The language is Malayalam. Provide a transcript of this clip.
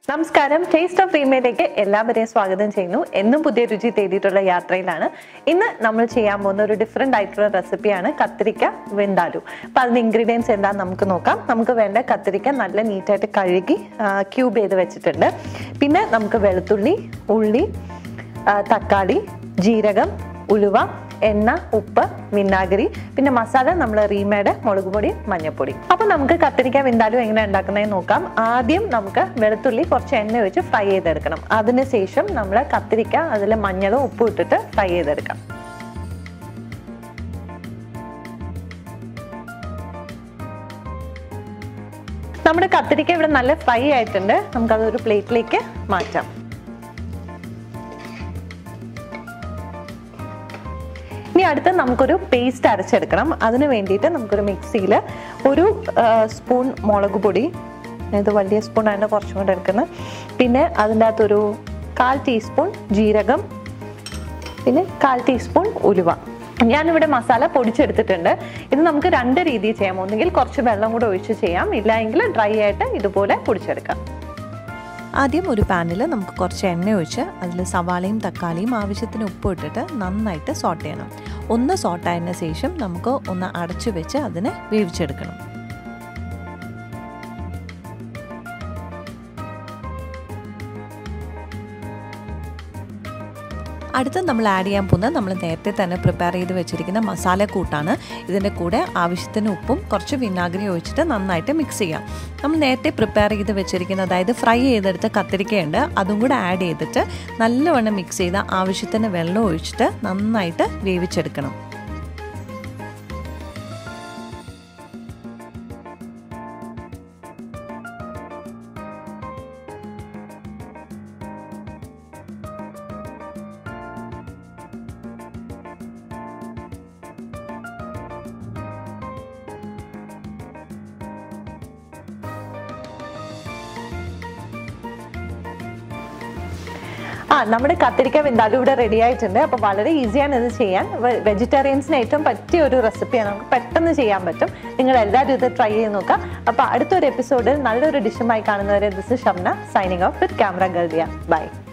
നമസ്കാരം ടേസ്റ്റ് ഓഫ് റീമയിലേക്ക് എല്ലാവരെയും സ്വാഗതം ചെയ്യുന്നു എന്നും പുതിയ രുചി തേടിയിട്ടുള്ള യാത്രയിലാണ് ഇന്ന് നമ്മൾ ചെയ്യാൻ പോകുന്ന ഒരു ഡിഫറെന്റ് ആയിട്ടുള്ള റെസിപ്പിയാണ് കത്തിരിക്ക വെന്താലു അപ്പൊ അതിന് ഇൻഗ്രീഡിയൻസ് എന്താണെന്ന് നമുക്ക് നോക്കാം നമുക്ക് വേണ്ട കത്തിരിക്ക നല്ല നീറ്റായിട്ട് കഴുകി ക്യൂബ് ചെയ്ത് വെച്ചിട്ടുണ്ട് പിന്നെ നമുക്ക് വെളുത്തുള്ളി ഉള്ളി ആ, തക്കാളി ജീരകം ഉലുവ എണ്ണ ഉപ്പ് വിനാഗിരി പിന്നെ മസാല നമ്മൾ റീമയുടെ മുളക് പൊടി മഞ്ഞൾപ്പൊടി അപ്പൊ നമുക്ക് കത്തിരിക്ക വെന്താലും എങ്ങനെ ഉണ്ടാക്കുന്നതെന്ന് നോക്കാം ആദ്യം നമുക്ക് വെളുത്തുള്ളി കുറച്ച് എണ്ണ ഒഴിച്ച് ഫ്രൈ ചെയ്തെടുക്കണം അതിനുശേഷം നമ്മൾ കത്തിരിക്ക അതിൽ മഞ്ഞളും ഉപ്പും ഇട്ടിട്ട് ഫ്രൈ ചെയ്തെടുക്കാം നമ്മുടെ കത്തിരിക്ക ഇവിടെ നല്ല ഫ്രൈ ആയിട്ടുണ്ട് നമുക്കതൊരു പ്ലേറ്റിലേക്ക് മാറ്റാം ഇനി അടുത്ത് നമുക്കൊരു പേസ്റ്റ് അരച്ചെടുക്കണം അതിന് വേണ്ടിയിട്ട് നമുക്കൊരു മിക്സിയിൽ ഒരു ആ, സ്പൂൺ മുളക് പൊടി ഇത് വലിയ സ്പൂൺ അതിൻ്റെ കുറച്ചും കൂടെ എടുക്കുന്നത് പിന്നെ അതിൻ്റെ അകത്തൊരു കാൽ ടീസ്പൂൺ ജീരകം പിന്നെ കാൽ ടീസ്പൂൺ ഉലുവ ഞാനിവിടെ മസാല പൊടിച്ചെടുത്തിട്ടുണ്ട് ഇത് നമുക്ക് രണ്ട് രീതിയിൽ ചെയ്യാം ഒന്നുകിൽ കുറച്ച് വെള്ളം കൂടെ ഒഴിച്ച് ചെയ്യാം ഇല്ല എങ്കിൽ ഡ്രൈ ആയിട്ട് ഇതുപോലെ പൊടിച്ചെടുക്കാം ആദ്യം ഒരു പാനിൽ നമുക്ക് കുറച്ച് എണ്ണ ഒഴിച്ച് അതിൽ സവാളയും തക്കാളിയും ആവശ്യത്തിന് ഉപ്പ് ഇട്ടിട്ട് നന്നായിട്ട് സോട്ട് ചെയ്യണം ഒന്ന് സോട്ടായതിന് ശേഷം നമുക്ക് ഒന്ന് അടച്ചു വെച്ച് അതിനെ വേവിച്ചെടുക്കണം അടുത്ത് നമ്മൾ ആഡ് ചെയ്യാൻ പോകുന്നത് നമ്മൾ നേരത്തെ തന്നെ പ്രിപ്പയർ ചെയ്ത് വെച്ചിരിക്കുന്ന മസാല കൂട്ടാണ് ഇതിൻ്റെ കൂടെ ആവശ്യത്തിന് ഉപ്പും കുറച്ച് വിനാഗിരി ഒഴിച്ചിട്ട് നന്നായിട്ട് മിക്സ് ചെയ്യാം നമ്മൾ നേരത്തെ പ്രിപ്പയർ ചെയ്ത് വെച്ചിരിക്കുന്ന അതായത് ഫ്രൈ ചെയ്തെടുത്ത് കത്തിരിക്കയുണ്ട് അതും കൂടെ ആഡ് ചെയ്തിട്ട് നല്ലവണ്ണം മിക്സ് ചെയ്ത് ആവശ്യത്തിന് വെള്ളം ഒഴിച്ചിട്ട് നന്നായിട്ട് വേവിച്ചെടുക്കണം ആ നമ്മുടെ കത്തിരിക്ക വെന്താലും ഇവിടെ റെഡി ആയിട്ടുണ്ട് അപ്പൊ വളരെ ഈസിയാണ് ഇത് ചെയ്യാൻ വെജിറ്റേറിയൻസിന് ഏറ്റവും പറ്റിയ ഒരു റെസിപ്പിയാണ് നമുക്ക് പെട്ടെന്ന് ചെയ്യാൻ പറ്റും നിങ്ങൾ എല്ലാവരും ഇത് ട്രൈ ചെയ്ത് നോക്കാം അപ്പൊ അടുത്തൊരു എപ്പിസോഡിൽ നല്ലൊരു ഡിഷുമായി കാണുന്നവരെ this Shamna signing off with camera ഗൾദിയ ബൈ